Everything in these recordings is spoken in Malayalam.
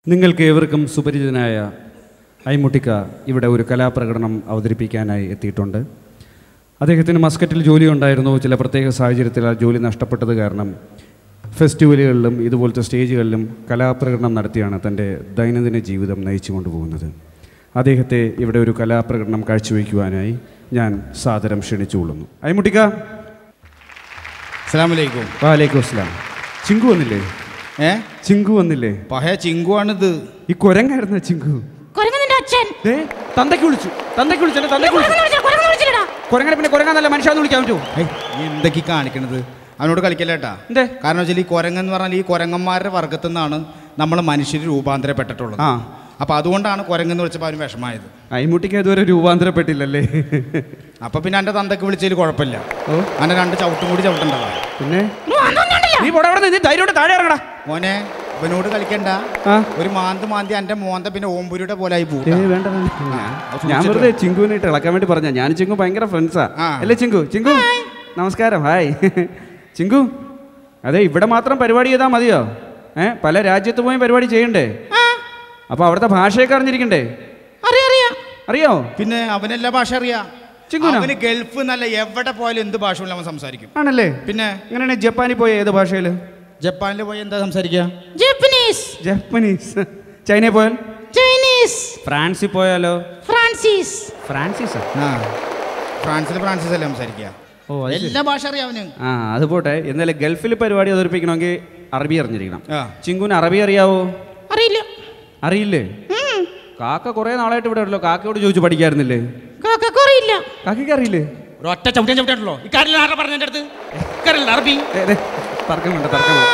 നിങ്ങൾക്ക് ഏവർക്കും സുപരിചിതനായ ഐമുട്ടിക്ക ഇവിടെ ഒരു കലാപ്രകടനം അവതരിപ്പിക്കാനായി എത്തിയിട്ടുണ്ട് അദ്ദേഹത്തിന് മസ്കറ്റിൽ ജോലി ഉണ്ടായിരുന്നു ചില പ്രത്യേക സാഹചര്യത്തിൽ ആ ജോലി നഷ്ടപ്പെട്ടത് കാരണം ഫെസ്റ്റിവലുകളിലും ഇതുപോലത്തെ സ്റ്റേജുകളിലും കലാപ്രകടനം നടത്തിയാണ് തൻ്റെ ദൈനംദിന ജീവിതം നയിച്ചു കൊണ്ടുപോകുന്നത് അദ്ദേഹത്തെ ഇവിടെ ഒരു കലാപ്രകടനം കാഴ്ചവെക്കുവാനായി ഞാൻ സാദരം ക്ഷണിച്ചുകൊള്ളുന്നു ഐമുട്ടിക്ക അസ്സലാമലൈക്കും വാലേക്കും അസ്ലാം ചിങ്കു വന്നില്ലേ ഏ ചിങ്കു വന്നില്ലേ പഹയ ചിങ്കുവാണിത് ഈ കുരങ്ങായിരുന്ന ചിങ്കു കുരങ്ങ് നിന്റെ അച്ഛൻ ദേ, തന്തയ്ക്ക് വിളിച്ചു തന്തയ്ക്ക് വിളിച്ചു എന്റെ തന്തയ്ക്ക് വിളിച്ചു കുരങ്ങ് വിളിച്ചില്ല, കുരങ്ങ് വിളിച്ചില്ലടാ. കുരങ്ങനെ പിന്നെ കുരങ്ങാന്നല്ല മനുഷ്യാന്ന് വിളിക്കാൻ പറ്റുമോ ഏയ്, നീ എന്തൊക്കെ കാണിക്കണത് അവനോട് കളിക്കല്ലേട്ടാ എന്തേ കാരണം വെച്ചാൽ ഈ കുരങ്ങെന്ന് പറഞ്ഞാൽ ഈ കുരങ്ങന്മാരുടെ വർഗത്തു നിന്നാണ് നമ്മൾ മനുഷ്യർ രൂപാന്തരപ്പെട്ടിട്ടുള്ളത് ആ അപ്പൊ അതുകൊണ്ടാണ് കുരങ്ങെന്ന് വിളിച്ചപ്പോൾ അവന് വിഷമായത് അയ്മുട്ടിക്ക് ഇതുവരെ രൂപാന്തരപ്പെട്ടില്ലല്ലേ അപ്പൊ പിന്നെ എൻ്റെ തന്തക്ക് വിളിച്ചതിൽ കുഴപ്പമില്ല ഓ അവനെ രണ്ട് ചവിട്ടും കൂടി ചവിട്ടുണ്ടല്ലോ പിന്നെ നീ വന്നൊന്നും കണ്ടില്ല. നീ പോടാ അവിടെ നിന്ന് ധൈര്യം താഴെ ഇറങ്ങടാ മോനെ ഇവനോട് കളിക്കണ്ട ആ ഒരു മാന്ത് മാന്തി എൻ്റെ മോന്ത പിന്നെ ഓമ്പുരിയുടെ പോലെ ആയി ഏ പോട്ടാ വേണ്ട വേണ്ട അത് ഞാൻ സൂക്ഷിച്ചിട്ട് വെറുതെ ചിങ്കുവിനായിട്ട് ഇളക്കാൻ വേണ്ടി പറഞ്ഞ ഞാൻ ചിങ്കു ഭയങ്കര ഫ്രണ്ട്സാ ആ. അല്ലേ ചിങ്കു ചിങ്കു നമസ്കാരം ഹായ് ചിങ്കു അതെ ഇവിടെ മാത്രം പരിപാടി ചെയ്താൽ മതിയോ ഏ പല രാജ്യത്ത് പോയി പരിപാടി ചെയ്യണ്ടേ ആ, അപ്പൊ അവിടുത്തെ ഭാഷയൊക്കെ അറിഞ്ഞിരിക്കണ്ടേ അറിയാം, അറിയാം. അറിയോ പിന്നെ അവനെല്ലാ ഭാഷ അറിയാം ചിങ്കുനോ? അവന് ഗൾഫ് എന്നല്ല എവിടെ പോയാലും എന്ത് ഭാഷ അവൻ സംസാരിക്കും ആണല്ലേ പിന്നെ എങ്ങനെയാണ് ജപ്പാനിൽ പോയ ഏത് ഭാഷയിൽ ജപ്പാനിൽ പോയി എന്താ സംസാരിക്കുക ജപ്പനീസ് ജപ്പനീസ് ചൈനയിൽ പോയാൽ ചൈനീസ് ഫ്രാൻസിൽ പോയാലോ ഫ്രാൻസിസ് ഫ്രാൻസിസ് ആ ഫ്രാൻസിൽ ഫ്രാൻസിസ് അല്ലേ സംസാരിക്കുക ഓ അത് ശരി. എല്ലാ ഭാഷ അറിയാം അവന് ആ അത് പോട്ടെ എന്നാലും ഗൾഫിൽ പരിപാടി അവതരിപ്പിക്കണമെങ്കിൽ അറബി അറിഞ്ഞിരിക്കണം ആ ചിങ്കുന് അറബി അറിയാവോ അറിയില്ല അറിയില്ലേ ഉം, കാക്ക കുറേ നാളായിട്ട് ഇവിടെ ഉള്ളല്ലോ കാക്കയോട് ചോദിച്ചു പഠിക്കാറുന്നില്ലേ കാക്കക്ക് അറിയില്ല കാക്കയ്ക്ക് അറിയില്ലേ ഒരു ഒറ്റ ചവിട്ടിയാൻ ചവിട്ടിയാണല്ലോ ഇക്കാരില്ല ആരുടെ പറഞ്ഞ എൻ്റെ അടുത്ത് ഇക്കാരില്ല അറബി ഏ, ദേ, തർക്കം വേണ്ട തർക്കം വേണ്ട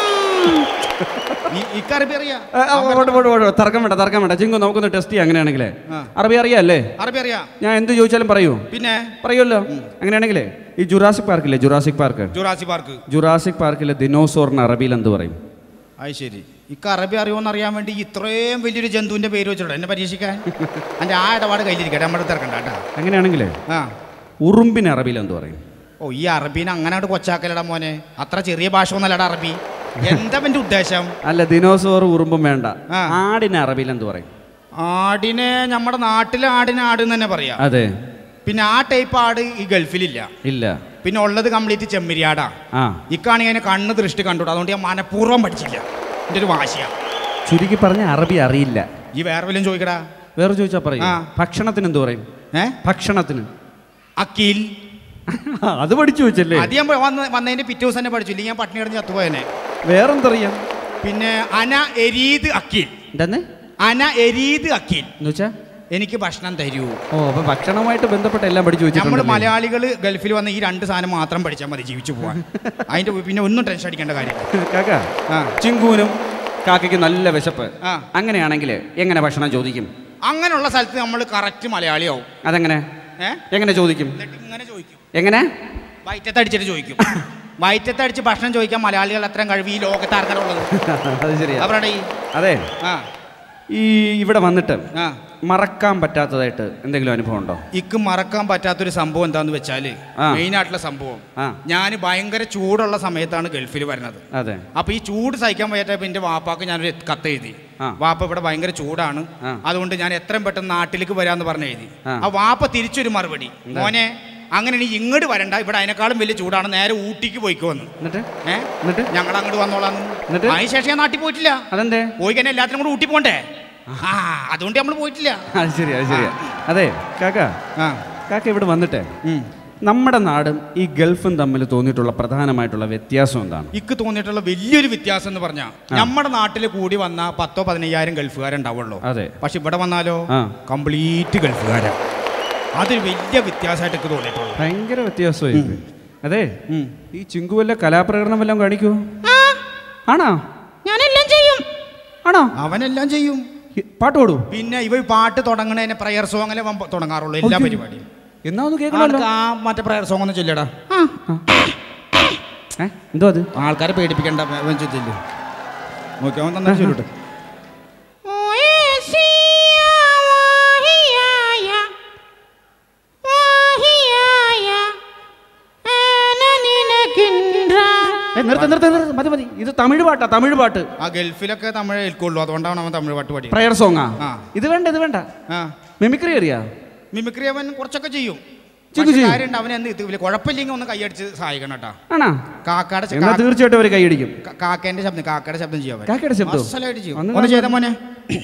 ഈ- ഇക്കറബി അറിയാം ആ, ആ, ഓട്, ഓട്, ഓട്, തർക്കം വേണ്ട തർക്കം വേണ്ട ചിങ്കു നമുക്കൊന്ന് ടെസ്റ്റ് ചെയ്യാം അങ്ങനെയാണെങ്കിലേ ആ. അറബി അറിയാല്ലേ അറബി അറിയാം ഞാൻ എന്ത് ചോദിച്ചാലും പറയൂ പിന്നെ പറയുമല്ലോ അങ്ങനെയാണെങ്കിലേ ഈ ജുറാസിക് പാർക്കില്ലേ Jurassic park Jurassic park Jurassic പാർക്കിലെ ദിനോസോറിന് അറബിയിൽ എന്ത് പറയും അത് ശരി ഇക്ക അറബി അറിയുമെന്ന് അറിയാൻ വേണ്ടി ഇത്രയും വലിയൊരു ജന്തുവിന്റെ പേര് വെച്ചിട്ടോ എന്നെ പരീക്ഷിക്കാൻ എൻ്റെ ആ ഇടപാട് കയ്യിലിരിക്കട്ടെ നമ്മുടെ തിരക്കണ്ട കേട്ടാ അങ്ങനെയാണെങ്കിലേ ആ ഉറുമ്പിന് അറബിയിൽ എന്ത് പറയും ഓ ഈ അറബീനെ അങ്ങനെ അങ്ങോട്ട് കൊച്ചാക്കലടാ മോനെ അത്ര ചെറിയ ഭാഷ ഒന്നല്ലടാ അറബി എന്താ എൻ്റെ ഉദ്ദേശം അല്ല ദിനോസോർ ഉറുമ്പും വേണ്ട ആ. ആടിന് അറബിയിൽ എന്ത് പറയും ആടിനെ നമ്മുടെ നാട്ടിലെ ആടിനെ ആട് എന്ന് തന്നെ പറയാം അതെ പിന്നെ ആ ടൈപ്പ് ആട് ഈ ഗൾഫിലില്ല ഇല്ല പിന്നെ ഉള്ളത് കംപ്ലീറ്റ് ചെമ്മരിയാടാ ആ ഇക്കാണെങ്കിൽ അതിനെ കണ്ണ് ദൃഷ്ടി കണ്ടുകൂടാ അതുകൊണ്ട് ഞാൻ മനഃപൂർവ്വം പഠിച്ചില്ല എൻ്റെ ഒരു വാശിയാ ചുരുക്കി പറഞ്ഞ അറബി അറിയില്ല ഈ വേറെ വല്ലതും ചോദിക്കടാ വേറെ ചോദിച്ചാ പറയും ആ. ഭക്ഷണത്തിന് എന്ത് പറയും ഏ ഭക്ഷണത്തിന് അക്കീൽ അത് പഠിച്ചു വെച്ചല്ലേ അത് ഞാൻ വന്ന് വന്നതിന്റെ പിറ്റേ ദിവസം തന്നെ പഠിച്ചു ഇല്ലെങ്കിൽ ഞാൻ പട്ടിണി കിടന്ന് ചത്തുപോയനെ വേറെന്തറിയാം പിന്നെ അന എരീത് അക്കീൽ എന്താന്ന് അന എരീത് അക്കീൽ എന്ന് വെച്ചാ എനിക്ക് ഭക്ഷണം തരൂ ഓ അപ്പൊ ഭക്ഷണവുമായിട്ട് ബന്ധപ്പെട്ട എല്ലാം പഠിച്ചു നമ്മൾ വെച്ചിട്ടുണ്ട് മലയാളികൾ ഗൾഫിൽ വന്ന് ഈ രണ്ട് സാധനം മാത്രം പഠിച്ചാൽ മതി ജീവിച്ചു പോവാൻ അതിന്റെ പിന്നെ ഒന്നും ടെൻഷൻ അടിക്കേണ്ട കാര്യമില്ല കാക്ക ആ ചിങ്കൂനും കാക്കയ്ക്ക് നല്ല വിശപ്പ് ആ. അങ്ങനെയാണെങ്കിൽ എങ്ങനെ ഭക്ഷണം ചോദിക്കും അങ്ങനെയുള്ള സ്ഥലത്ത് നമ്മൾ കറക്റ്റ് മലയാളിയാവും അതെങ്ങനെ ഏ എങ്ങനെ ചോദിക്കും എന്നിട്ട് ഇങ്ങനെ ചോദിക്കും എങ്ങനെ വയറ്റത്ത് അടിച്ചിട്ട് ചോദിക്കും വയറ്റത്ത് അടിച്ച് ഭക്ഷണം ചോദിക്കാൻ മലയാളികൾ അത്രയും കഴിവ് ഈ ലോകത്ത് ആർക്കാണ് ഉള്ളത് അത് ശരിയാ അവരുടെ ഈ അതെ ആ ഈ ഇവിടെ വന്നിട്ട് ആ മറക്കാൻ പറ്റാത്തതായിട്ട് എന്തെങ്കിലും അനുഭവം ഉണ്ടോ ഇക്ക് മറക്കാൻ പറ്റാത്തൊരു സംഭവം എന്താന്ന് വെച്ചാല് ആ. മെയിൻ ആയിട്ടുള്ള സംഭവം ആ ഞാൻ ഭയങ്കര ചൂടുള്ള സമയത്താണ് ഗൾഫിൽ വരുന്നത് അതെ അപ്പൊ ഈ ചൂട് സഹിക്കാൻ വയ്യാത്തപ്പോ എന്റെ വാപ്പാക്ക് ഞാനൊരു കത്ത് എഴുതി ആ. വാപ്പ ഇവിടെ ഭയങ്കര ചൂടാണ് ആ. അതുകൊണ്ട് ഞാൻ എത്രയും പെട്ടെന്ന് നാട്ടിലേക്ക് വരാന്ന് പറഞ്ഞ് എഴുതി ആ. ആ വാപ്പ തിരിച്ചൊരു മറുപടി എന്താ? മോനെ അങ്ങനെ നീ ഇങ്ങോട്ട് വരണ്ട ഇവിടെ അതിനേക്കാളും വലിയ ചൂടാണ് നേരെ ഊട്ടിക്ക് പോയിക്കോന്ന് എന്നിട്ട് ഏഹ് എന്നിട്ട് ഞങ്ങൾ അങ്ങോട്ട് വന്നോളാന്ന് എന്നിട്ട്? അതിന് ശേഷം ഞാൻ നാട്ടിൽ പോയിട്ടില്ല അതെന്തേ പോയി കഴിഞ്ഞാൽ എല്ലാത്തിനും കൂടെ ഊട്ടി പോണ്ടേ ആ അതുകൊണ്ട് നമ്മൾ പോയിട്ടില്ല അത് ശരിയാ അത് ശരിയാ അതെ കാക്ക ആ കാക്ക ഇവിടെ വന്നിട്ട് ഉം. നമ്മുടെ നാടും ഈ ഗൾഫും തമ്മിൽ തോന്നിയിട്ടുള്ള പ്രധാനമായിട്ടുള്ള വ്യത്യാസം എന്താണ് ഇക്ക് തോന്നിയിട്ടുള്ള വലിയൊരു വ്യത്യാസം എന്ന് പറഞ്ഞാൽ നമ്മുടെ നാട്ടിൽ കൂടി വന്ന പത്തോ പതിനയ്യായിരം ഗൾഫുകാരുണ്ടാവുള്ളൂ അതെ പക്ഷെ ഇവിടെ വന്നാലോ ആ കംപ്ലീറ്റ് ഗൾഫുകാരാ അതൊരു വലിയ വ്യത്യാസമായിട്ട് എനിക്ക് തോന്നിയിട്ടുള്ളൂ ഭയങ്കര വ്യത്യാസമായി പോയി. അതെ ഉം. ഈ ചിങ്കു വല്ല കലാപ്രകടനം വല്ലതും കാണിക്കൂ ആ, ആണോ ഞാനെല്ലാം ചെയ്യും ആണോ അവനെല്ലാം ചെയ്യും ഈ പാട്ട് പാടൂ പിന്നെ ഇവ ഈ പാട്ട് തുടങ്ങണതിന് പ്രയർ സോങ് അല്ലേ വമ്പ- തുടങ്ങാറുള്ളൂ എല്ലാ അയ്യോ. പരിപാടിയും എന്നാ ഒന്ന് കേൾക്കണമല്ലോ ആൾക്ക് ആ മറ്റേ പ്രയർ സോങ് ഒന്ന് ചൊല്ലടാ ആ, ഏ എന്തോ അത് ആൾക്കാരെ പേടിപ്പിക്കണ്ട വേഗം ചൊല്ലു നോക്കി അവൻ തന്നെ ചൊല്ലട്ടെ ഓയേസിയ വാഹിയായ, വാഹിയായ, ആന നിനക്കിன்ற. ഏ, നിർത്ത് നിർത്ത് നിർത്ത് മതി മതി ഇത് തമിഴ് പാട്ടാ തമിഴ് പാട്ട് ആ ഗൾഫിലൊക്കെ തമിഴ് ഏൽക്കുള്ളൂ അതുകൊണ്ടാണ് അവൻ തമിഴ് പാട്ട് പാടി പ്രയർ സോങ്ങാ ആ. ഇത് വേണ്ട ഇത് വേണ്ട ആ മിമിക്രി അറിയാ മിമിക്രി അവൻ കുറച്ചൊക്കെ ചെയ്യും ചെയ്യും, പക്ഷേ ചെയ്യും. കാര്യമുണ്ട് അവൻ എന്ത് ഇത് വലിയ കുഴപ്പമില്ലെങ്കിൽ ഒന്ന് കൈയടിച്ച് സഹായിക്കണം കേട്ടാ ആണാ കാക്കയുടെ എന്നാ തീർച്ചയായിട്ടും അവർ കൈയടിക്കും കാക്കേന്റെ ശബ്ദം കാക്കയുടെ ശബ്ദം ചെയ്യും അവൻ കാക്കയുടെ ശബ്ദം? അസലായിട്ട് ചെയ്യും ഒന്ന് ഒന്ന് ചെയ്ത മോനെ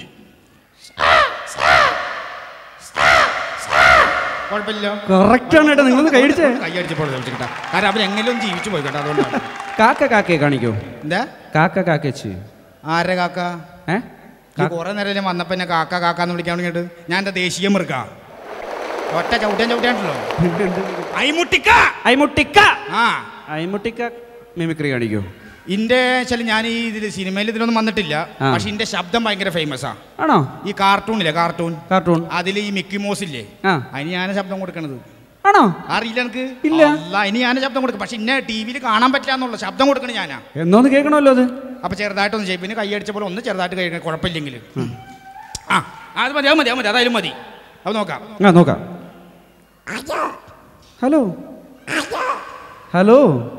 കുഴപ്പമില്ല കറക്റ്റ് ആണ് കേട്ടോ നിങ്ങളൊന്ന് കൈയടിച്ചേ കൈയടിച്ചപ്പോൾ വെച്ചിട്ടാ കാരണം അവൻ എങ്ങനെയും ജീവിച്ചു പോയി കേട്ടോ അതുകൊണ്ടാണ് കാക്ക കാക്കയെ കാണിക്കോ എന്താ കാക്ക കാക്കച്ച് ആരെ കാക്ക ഏ ഈ കുറെ നേരം വന്നപ്പോ എന്നെ കാക്ക കാക്ക എന്ന് വിളിക്കാൻ തുടങ്ങിയിട്ട് ഞാൻ എന്താ ദേശീയ മൃഗ ഒറ്റ ചവിട്ടാൻ ചവിട്ടാണ്ടല്ലോ ഐമുട്ടിക്ക ഐമുട്ടിക്ക ആ ഐമുട്ടിക്ക മിമിക്രി കാണിക്കോ ഇന്റെ വെച്ചാൽ ഞാൻ ഈ ഇതിൽ സിനിമയിൽ ഇതിലൊന്നും വന്നിട്ടില്ല ആ. പക്ഷെ ഇന്റെ ശബ്ദം ഭയങ്കര ഫേമസ് ആ ആണോ ഈ കാർട്ടൂണില്ലേ കാർട്ടൂൺ കാർട്ടൂൺ അതിൽ ഈ മിക്കി മോസ് ഇല്ലേ ആ അതിന് ഞാൻ ശബ്ദം കൊടുക്കണത് ആണോ അറിയില്ല എനിക്ക് ഇല്ല. അല്ല ഇനി ഞാൻ ശബ്ദം കൊടുക്കും പക്ഷെ ഇന്നെ ടി വിയിൽ കാണാൻ പറ്റില്ല എന്നുള്ള ശബ്ദം കൊടുക്കണ ഞാനാ എന്നോന്ന് കേൾക്കണമല്ലോ അത് അപ്പൊ ചെറുതായിട്ടൊന്ന് ചെയ്യും പിന്നെ കൈയടിച്ച പോലെ ഒന്ന് ചെറുതായിട്ട് കഴിക്കണം കുഴപ്പമില്ലെങ്കിൽ ആ ആ, അത് മതി അത് മതി അത് മതി അതായാലും മതി അത് നോക്കാം ആ നോക്കാം ഹലോ ഹലോ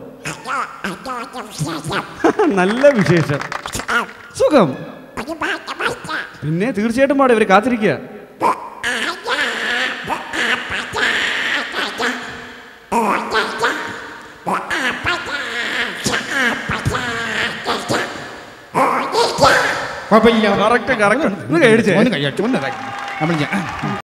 നല്ല വിശേഷം സുഖം പിന്നെ തീർച്ചയായിട്ടും പാടെ ഇവര് കാത്തിരിക്കുക കുഴപ്പമില്ല കറക്റ്റ് കറക്റ്റ് ഒന്ന് കൈയടിച്ചേ ഒന്ന് കൈയടിച്ചു ഒന്ന് ഇതാക്കി. നമ്മൾ ഞാൻ